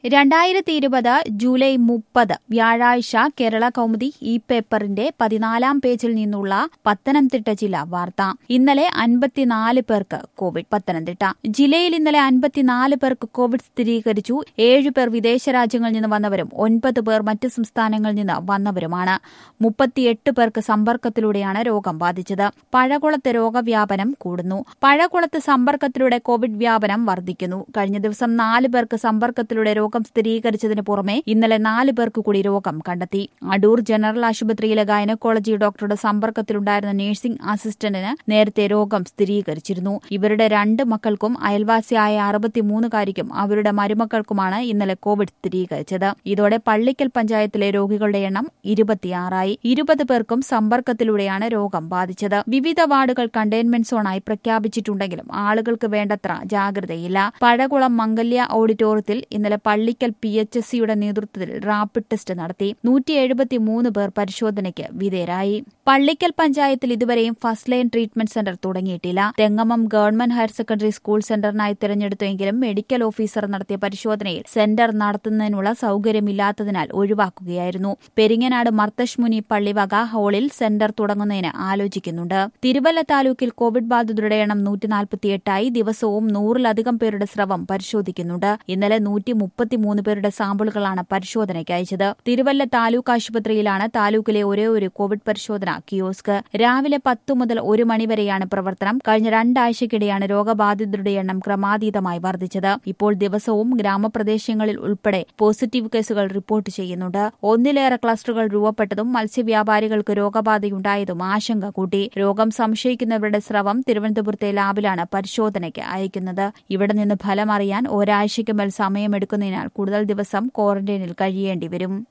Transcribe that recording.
രണ്ടായിരത്തി ഇരുപത് ജൂലൈ മുപ്പത് വ്യാഴാഴ്ച കേരള കൗമുദി ഇ പേപ്പറിന്റെ പതിനാലാം പേജിൽ നിന്നുള്ള പത്തനംതിട്ട ജില്ലാ വാർത്ത ഇന്നലെ അൻപത്തിനാല് പേർക്ക് കോവിഡ് പത്തനംതിട്ട ജില്ലയിൽ ഇന്നലെ അൻപത്തിനാല് പേർക്ക് കോവിഡ് സ്ഥിരീകരിച്ചു ഏഴ് പേർ വിദേശ രാജ്യങ്ങളിൽ നിന്ന് വന്നവരും ഒൻപത് പേർ മറ്റ് സംസ്ഥാനങ്ങളിൽ നിന്ന് വന്നവരുമാണ് മുപ്പത്തിയെട്ട് പേർക്ക് സമ്പർക്കത്തിലൂടെയാണ് രോഗം ബാധിച്ചത് പഴകുളത്ത് രോഗവ്യാപനം കൂടുന്നു പഴകുളത്ത് സമ്പർക്കത്തിലൂടെ കോവിഡ് വ്യാപനം വർദ്ധിക്കുന്നു കഴിഞ്ഞ ദിവസം നാല് പേർക്ക് സമ്പർക്കത്തിലൂടെ രോഗം സ്ഥിരീകരിച്ചതിന് പുറമെ ഇന്നലെ നാല് പേർക്ക് കൂടി രോഗം കണ്ടെത്തി അടൂർ ജനറൽ ആശുപത്രിയിലെ ഗൈനക്കോളജി ഡോക്ടറുടെ സമ്പർക്കത്തിലുണ്ടായിരുന്ന നഴ്സിംഗ് അസിസ്റ്റന്റിന് നേരത്തെ രോഗം സ്ഥിരീകരിച്ചിരുന്നു ഇവരുടെ രണ്ട് മക്കൾക്കും അയൽവാസിയായ അറുപത്തിമൂന്നുകാരിക്കും അവരുടെ മരുമക്കൾക്കുമാണ് ഇന്നലെ കോവിഡ് സ്ഥിരീകരിച്ചത് ഇതോടെ പള്ളിക്കൽ പഞ്ചായത്തിലെ രോഗികളുടെ എണ്ണം ഇരുപത്തിയാറായി ഇരുപത് പേർക്കും സമ്പർക്കത്തിലൂടെയാണ് രോഗം ബാധിച്ചത് വിവിധ വാർഡുകൾ കണ്ടെയ്ൻമെന്റ് സോണായി പ്രഖ്യാപിച്ചിട്ടുണ്ടെങ്കിലും ആളുകൾക്ക് വേണ്ടത്ര ജാഗ്രതയില്ല പഴകുളം മംഗല്യ ഓഡിറ്റോറിയത്തിൽ ഇന്നലെ പള്ളിക്കൽ പി എച്ച് എസ് സിയുടെ നേതൃത്വത്തിൽ റാപ്പിഡ് ടെസ്റ്റ് നടത്തി നൂറ്റി എഴുപത്തിമൂന്ന് പേർ പരിശോധനയ്ക്ക് വിധേയരായി പള്ളിക്കൽ പഞ്ചായത്തിൽ ഇതുവരെയും ഫസ്റ്റ് ലൈൻ ട്രീറ്റ്മെന്റ് സെന്റർ തുടങ്ങിയിട്ടില്ല Thengamam government higher secondary school സെന്ററിനായി തിരഞ്ഞെടുത്തുവെങ്കിലും മെഡിക്കൽ ഓഫീസർ നടത്തിയ പരിശോധനയിൽ സെന്റർ നടത്തുന്നതിനുള്ള സൌകര്യമില്ലാത്തതിനാൽ ഒഴിവാക്കുകയായിരുന്നു പെരിങ്ങനാട് മർത്തശ്മുനി പള്ളിവക ഹാളിൽ സെന്റർ തുടങ്ങുന്നതിന് ആലോചിക്കുന്നുണ്ട് തിരുവല്ല താലൂക്കിൽ കോവിഡ് ബാധിതരുടെ എണ്ണം നൂറ്റിനാൽപ്പത്തിയെട്ടായി ദിവസവും നൂറിലധികം പേരുടെ സ്രവം പരിശോധിക്കുന്നുണ്ട് ഇന്നലെ നൂറ്റി മുപ്പത്തിമൂന്ന് പേരുടെ സാമ്പിളുകളാണ് പരിശോധനയ്ക്ക് അയച്ചത് തിരുവല്ല താലൂക്ക് ആശുപത്രിയിലാണ് താലൂക്കിലെ ഒരേ ഒരു കോവിഡ് പരിശോധന കിയോസ്ക് രാവിലെ പത്തു മുതൽ ഒരു മണിവരെയാണ് പ്രവർത്തനം കഴിഞ്ഞ രണ്ടാഴ്ചയ്ക്കിടെയാണ് രോഗബാധിതരുടെ എണ്ണം ക്രമാതീതമായി വർദ്ധിച്ചത് ഇപ്പോൾ ദിവസവും ഗ്രാമപ്രദേശങ്ങളിൽ ഉൾപ്പെടെ പോസിറ്റീവ് കേസുകൾ റിപ്പോർട്ട് ചെയ്യുന്നുണ്ട് ഒന്നിലേറെ ക്ലസ്റ്ററുകൾ രൂപപ്പെട്ടതും മത്സ്യവ്യാപാരികൾക്ക് രോഗബാധയുണ്ടായതും ആശങ്ക കൂട്ടി രോഗം സംശയിക്കുന്നവരുടെ സ്രവം തിരുവനന്തപുരത്തെ ലാബിലാണ് പരിശോധനയ്ക്ക് അയക്കുന്നത് ഇവിടെ നിന്ന് ഫലം അറിയാൻ ഒരാഴ്ചയ്ക്ക് മേൽ സമയമെടുക്കുന്നതിനാൽ കൂടുതൽ ദിവസം ക്വാറന്റൈനിൽ കഴിയേണ്ടി വരും